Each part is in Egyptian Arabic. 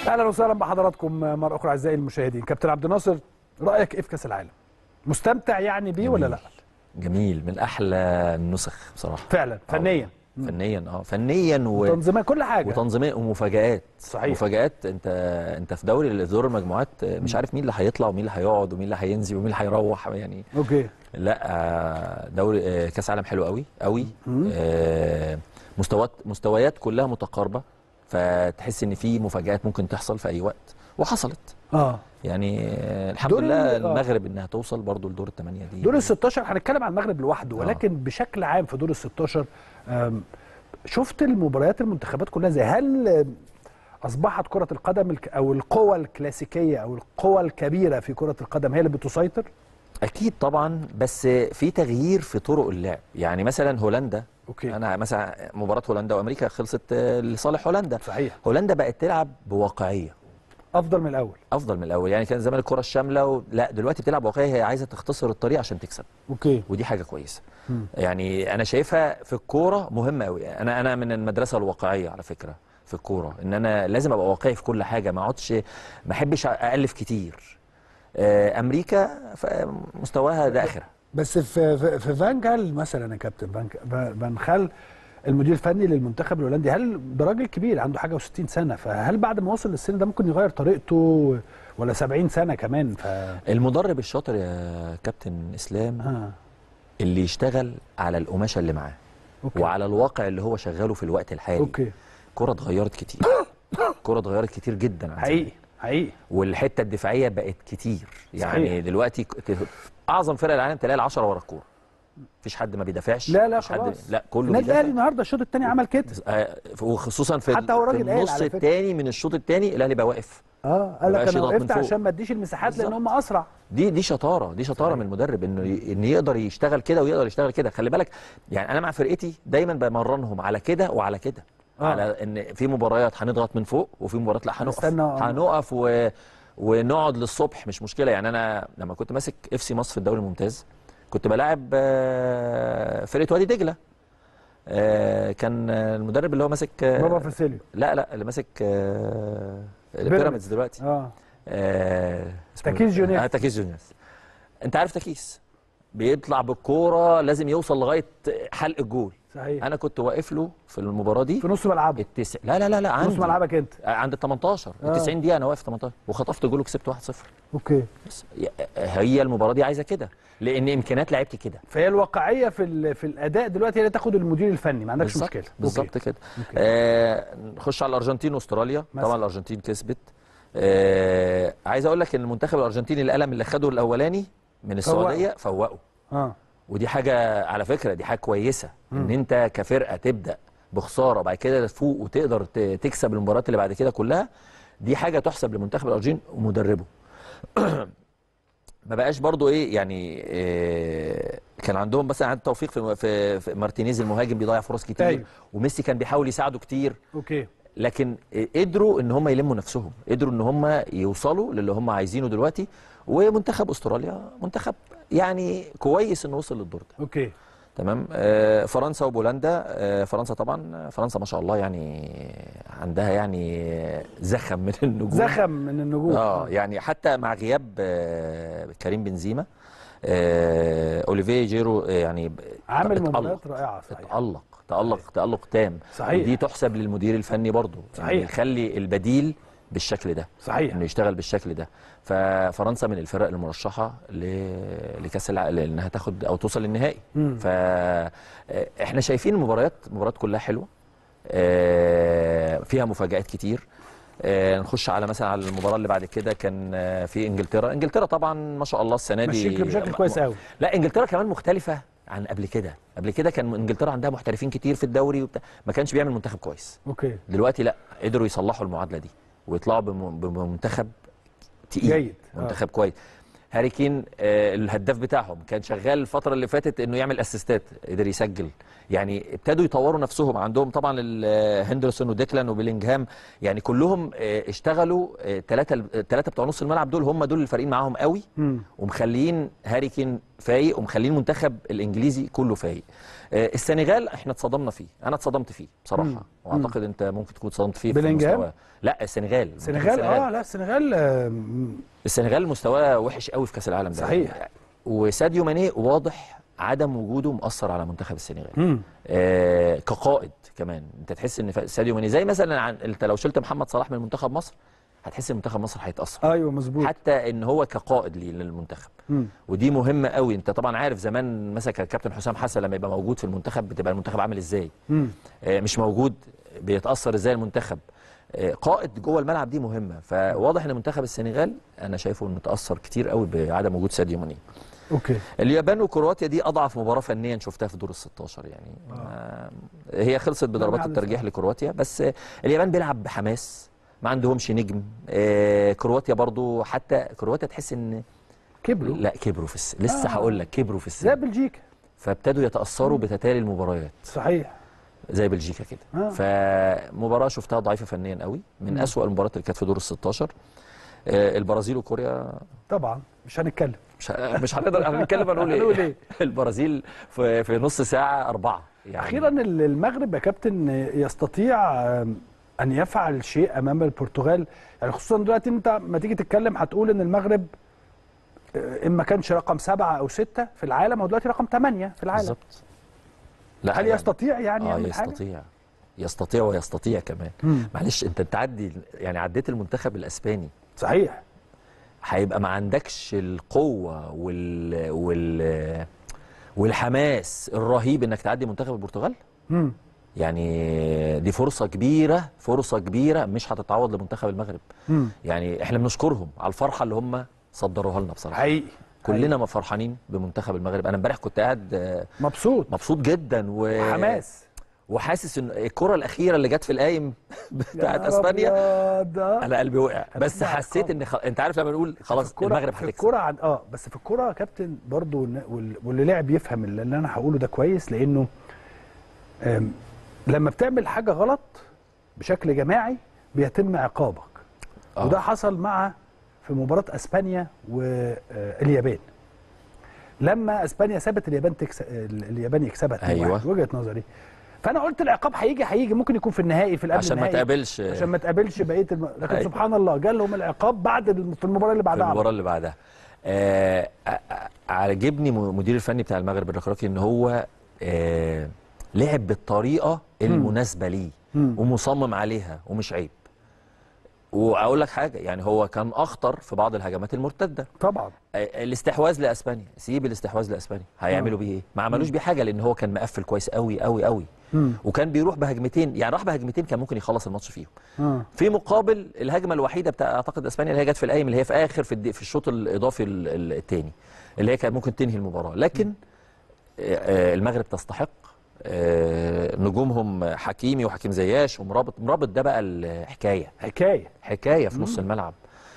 اهلا وسهلا بحضراتكم مره اخرى اعزائي المشاهدين كابتن عبد الناصر رايك ايه في كاس العالم مستمتع يعني بيه ولا لا جميل من احلى النسخ بصراحه فعلا فنيا فنيا اه فنيا و... وتنظيمات كل حاجه وتنظيميه ومفاجآت صحيح. مفاجآت انت انت في دوري دور المجموعات مش عارف مين اللي هيطلع ومين اللي هيقعد ومين اللي هينزل ومين اللي هيروح يعني اوكي لا آه، دوري آه، كاس عالم حلو قوي قوي آه، مستويات مستويات كلها متقاربه فتحس ان في مفاجآت ممكن تحصل في اي وقت وحصلت اه يعني آه، الحمد دور لله ال- آه. المغرب انها توصل برضو لدور الثمانيه دي دور ال 16 هنتكلم عن المغرب لوحده آه. ولكن بشكل عام في دور ال 16 آم، شفت المباريات المنتخبات كلها زي هل آم، اصبحت كره القدم الك- او القوى الكلاسيكيه او القوى الكبيره في كره القدم هي اللي بتسيطر اكيد طبعا بس في تغيير في طرق اللعب يعني مثلا هولندا اوكي انا مثلا مباراه هولندا وامريكا خلصت آه، لصالح هولندا صحيح هولندا بقت تلعب بواقعيه افضل من الاول افضل من الاول يعني كان زمان الكره الشامله و... لا دلوقتي بتلعب واقعيه هي عايزه تختصر الطريق عشان تكسب اوكي ودي حاجه كويسه مم. يعني انا شايفها في الكوره مهمه قوي انا انا من المدرسه الواقعيه على فكره في الكوره ان انا لازم ابقى واقعي في كل حاجه ما اقعدش ما احبش الف كتير آه، امريكا ف- مستواها ده اخره بس في في, في فان جال مثلا يا كابتن فان فان خال المدير الفني للمنتخب الهولندي هل ده راجل كبير عنده حاجه و60 سنه فهل بعد ما وصل للسن ده ممكن يغير طريقته ولا 70 سنه كمان ف المدرب الشاطر يا كابتن اسلام آه. اللي يشتغل على القماشه اللي معاه اوكي وعلى الواقع اللي هو شغاله في الوقت الحالي اوكي الكره اتغيرت كتير الكره اتغيرت كتير جدا عن زمان. حقيقي حقيقي والحته الدفاعيه بقت كتير يعني صحيح. دلوقتي ك- اعظم فرق العالم تلاقي العشرة ورا الكوره مفيش حد ما بيدافعش لا لا مفيش حد خلاص لا كله النادي الاهلي بيدافع النهارده الشوط الثاني عمل كده آه، وخصوصا في, حتى هو في راجل قال النص على فكرة. الثاني من الشوط الثاني الاهلي بقى واقف اه قال لك مبقاش انا يضغط من وقفت فوق. عشان ما اديش المساحات لان بالظبط. هم اسرع دي دي شطاره دي شطاره صحيح. من المدرب انه ي- ان يقدر يشتغل كده ويقدر يشتغل كده خلي بالك يعني انا مع فرقتي دايما بمرنهم على كده وعلى كده آه. على ان في مباريات هنضغط من فوق وفي مباريات لا هنقف نستنى، آه. هنقف و... ونقعد للصبح مش مشكله يعني انا لما كنت ماسك اف سي مصر في الدوري الممتاز كنت بلاعب آه، فرقه وادي دجله آه، كان آه، المدرب اللي هو ماسك آه، بابا فاسيليو لا لا اللي ماسك آه، بيراميدز. بيراميدز دلوقتي اه آه، اسمه- تكيس جونيوس. آه تكيس جونيوس انت عارف تكيس بيطلع بالكوره لازم يوصل لغايه حلق الجول صحيح انا كنت واقف له في المباراه دي في نص ملعبه التسع لا لا لا لا في عندي نص ملعبك انت آه، عند ال 18 آه. ال 90 دقيقه انا واقف 18 وخطفت جول وكسبت 1-0 اوكي بس ي- هي المباراه دي عايزه كده لان امكانيات لعيبتي كده فهي الواقعيه في ال- في الاداء دلوقتي هي اللي تاخد المدير الفني ما عندكش بالظبط مشكله بالظبط كده أوكي. آه نخش على الارجنتين واستراليا مثلا. طبعا الارجنتين كسبت آه عايز اقول لك ان المنتخب الارجنتيني القلم اللي خده الاولاني من السعوديه فوقه اه ودي حاجه على فكره دي حاجه كويسه ان انت كفرقه تبدا بخساره وبعد كده تفوق وتقدر ت- تكسب المباريات اللي بعد كده كلها دي حاجه تحسب لمنتخب الارجنتين ومدربه ما بقاش برضو ايه يعني إيه كان عندهم بس عند توفيق في, في, في مارتينيز المهاجم بيضيع فرص كتير أيوة. وميسي كان بيحاول يساعده كتير اوكي لكن قدروا ان هم يلموا نفسهم قدروا ان هم يوصلوا للي هم عايزينه دلوقتي ومنتخب استراليا منتخب يعني كويس انه وصل للدور ده اوكي تمام آه فرنسا وبولندا آه فرنسا طبعا فرنسا ما شاء الله يعني عندها يعني زخم من النجوم زخم من النجوم اه يعني حتى مع غياب آه كريم بنزيما آه اوليفيه جيرو آه يعني ب- عامل اتألق. مباريات رائعه صحيح تألق تألق تألق تام صحيح. ودي تحسب للمدير الفني برضه صحيح. إنه يخلي البديل بالشكل ده صحيح انه يشتغل بالشكل ده ففرنسا من الفرق المرشحه ل... لكاس العالم انها تاخد او توصل للنهائي مم. فاحنا شايفين المباريات المباريات كلها حلوه آه، فيها مفاجآت كتير آه، نخش على مثلا على المباراه اللي بعد كده كان آه، في انجلترا انجلترا طبعا ما شاء الله السنه دي مشيك بشكل كويس قوي لا انجلترا كمان مختلفه عن قبل كده قبل كده كان انجلترا عندها محترفين كتير في الدوري وبتاع ما كانش بيعمل منتخب كويس اوكي دلوقتي لا قدروا يصلحوا المعادله دي ويطلعوا بم- بمنتخب تقيل جيد. آه. منتخب كويس هاري كين آه، الهداف بتاعهم كان شغال الفتره اللي فاتت انه يعمل اسيستات قدر يسجل يعني ابتدوا يطوروا نفسهم عندهم طبعا ال- آه، هندرسون وديكلان وبيلينجهام يعني كلهم آه، اشتغلوا ثلاثه الثلاثه بتوع نص الملعب دول هم دول الفارقين معاهم قوي مم. ومخليين هاري كين فايق ومخلين المنتخب الانجليزي كله فايق آه، السنغال احنا اتصدمنا فيه انا اتصدمت فيه مم. بصراحه واعتقد انت ممكن تكون اتصدمت فيه في بلينجهام؟ مستواه. لا السنغال منتخب السنغال اه لا السنغال آه، م- السنغال مستواه وحش قوي في كاس العالم ده صحيح. وساديو ماني واضح عدم وجوده مأثر على منتخب السنغال مم. آه كقائد كمان انت تحس ان ف- ساديو ماني زي مثلا عن انت لو شلت محمد صلاح من منتخب مصر هتحس ان منتخب مصر هيتأثر ايوه مظبوط حتى ان هو كقائد ليه للمنتخب مم. ودي مهمه قوي انت طبعا عارف زمان مثلا كان الكابتن حسام حسن لما يبقى موجود في المنتخب بتبقى المنتخب عامل ازاي مم. آه، مش موجود بيتاثر ازاي المنتخب آه، قائد جوه الملعب دي مهمه فواضح ان منتخب السنغال انا شايفه انه متاثر كتير قوي بعدم وجود ساديو ماني اوكي اليابان وكرواتيا دي اضعف مباراه فنيا شفتها في دور ال 16 يعني آه. هي خلصت بضربات حدث. الترجيح لكرواتيا بس آه، اليابان بيلعب بحماس ما عندهمش نجم آه كرواتيا برضو حتى كرواتيا تحس ان كبروا لا كبروا في السن لسه آه. هقول لك كبروا في زي السن بلجيكا فابتدوا يتاثروا بتتالي المباريات صحيح زي بلجيكا كده آه. فمباراه شفتها ضعيفه فنيا قوي من مم. أسوأ المباريات اللي كانت في دور ال 16 آه، البرازيل وكوريا طبعا مش هنتكلم مش ه- مش هنقدر هنتكلم هنقول هنقول ايه إيه؟ البرازيل في, في نص ساعه اربعه يعني اخيرا ال- المغرب يا كابتن يستطيع آم، ان يفعل شيء امام البرتغال يعني خصوصا دلوقتي انت ما تيجي تتكلم هتقول ان المغرب آه، ان ما كانش رقم سبعة او ستة في العالم هو دلوقتي رقم ثمانية في العالم بالظبط لا هل يعني- يستطيع يعني اه يعمل حاجة؟ يستطيع يستطيع ويستطيع كمان مم. معلش انت تعدي يعني عديت المنتخب الاسباني صحيح هيبقى ما عندكش القوه وال وال والحماس الرهيب انك تعدي منتخب البرتغال مم. يعني دي فرصه كبيره فرصه كبيره مش هتتعوض لمنتخب المغرب مم. يعني احنا بنشكرهم على الفرحه اللي هم صدروها لنا بصراحه حقيقي كلنا ما فرحانين بمنتخب المغرب انا امبارح كنت قاعد آه، مبسوط مبسوط جدا و... حماس وحاسس ان الكره الاخيره اللي جت في القايم بتاعت يا اسبانيا أبيض، آه. انا قلبي وقع بس هتبقى حسيت عقاب. ان خ... انت عارف لما نقول خلاص في الكرة- المغرب في هتكسب الكرة عن اه بس في الكرة يا كابتن برضو ن- وال- واللي لعب يفهم اللي اللي انا هقوله ده كويس لانه آم، لما بتعمل حاجة غلط بشكل جماعي بيتم عقابك آه. وده حصل مع في مباراة اسبانيا واليابان لما اسبانيا سابت اليابان تكسب اليابان يكسبها 2-1 أيوة. وجهة نظري فانا قلت العقاب هيجي هيجي ممكن يكون في النهائي في القبل عشان ما النهائي. تقابلش عشان ما تقابلش بقيه الم... لكن أيوة. سبحان الله جالهم العقاب بعد الم- في المباراه اللي في بعدها المباراه اللي بعدها آه آه، آه، عجبني م- مدير الفني بتاع المغرب الركراكي ان هو آه لعب بالطريقه المناسبه ليه مم. ومصمم عليها ومش عيب واقول لك حاجه يعني هو كان اخطر في بعض الهجمات المرتده طبعا آه، الاستحواذ لاسبانيا سيب الاستحواذ لاسبانيا هيعملوا بيه ايه ما عملوش بيه حاجه لان هو كان مقفل كويس قوي قوي قوي مم. وكان بيروح بهجمتين يعني راح بهجمتين كان ممكن يخلص الماتش فيهم اه في مقابل الهجمه الوحيده بتاع اعتقد اسبانيا اللي هي جت في القايم اللي هي في اخر في, الدي في الشوط الاضافي الثاني اللي هي كانت ممكن تنهي المباراه لكن آه، آه، المغرب تستحق آه، نجومهم حكيمي وحكيم زياش ومرابط مرابط ده بقى الحكايه حكايه حكايه في نص الملعب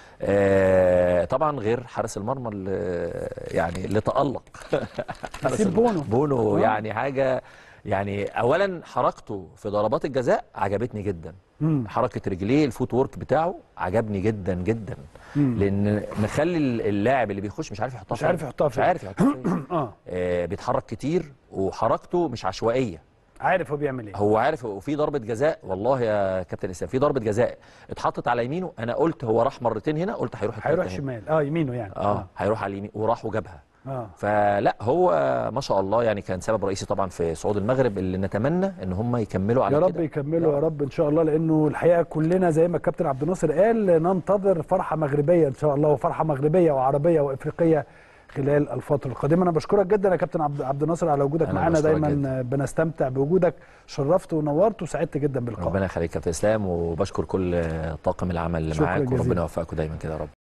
آه، طبعا غير حارس المرمى اللي يعني اللي تالق حارس نسيب الم- بونو. بونو آه. يعني حاجه يعني اولا حركته في ضربات الجزاء عجبتني جدا مم. حركه رجليه الفوت وورك بتاعه عجبني جدا جدا مم. لان مخلي اللاعب اللي بيخش مش عارف يحطها مش فين. عارف يحطها مش فين. عارف يحطها فين اه آه بيتحرك كتير وحركته مش عشوائيه عارف هو بيعمل ايه هو عارف وفي ضربه جزاء والله يا كابتن اسلام في ضربه جزاء اتحطت على يمينه انا قلت هو راح مرتين هنا قلت هيروح التالتة هيروح هنا. شمال اه يمينه يعني اه هيروح على اليمين وراح وجابها اه فلا هو ما شاء الله يعني كان سبب رئيسي طبعا في صعود المغرب اللي نتمنى ان هم يكملوا على يا كده رب يكملوا يا رب ان شاء الله لانه الحقيقه كلنا زي ما الكابتن عبد الناصر قال ننتظر فرحه مغربيه ان شاء الله وفرحه مغربيه وعربيه وافريقيه خلال الفتره القادمه انا بشكرك جدا يا كابتن عبد عبد الناصر على وجودك أنا معانا بشكرك دايما جداً. بنستمتع بوجودك شرفت ونورت وسعدت جدا باللقاء ربنا يخليك يا كابتن اسلام وبشكر كل طاقم العمل اللي شكراً معاك جزيلاً. وربنا يوفقكم دايما كده يا رب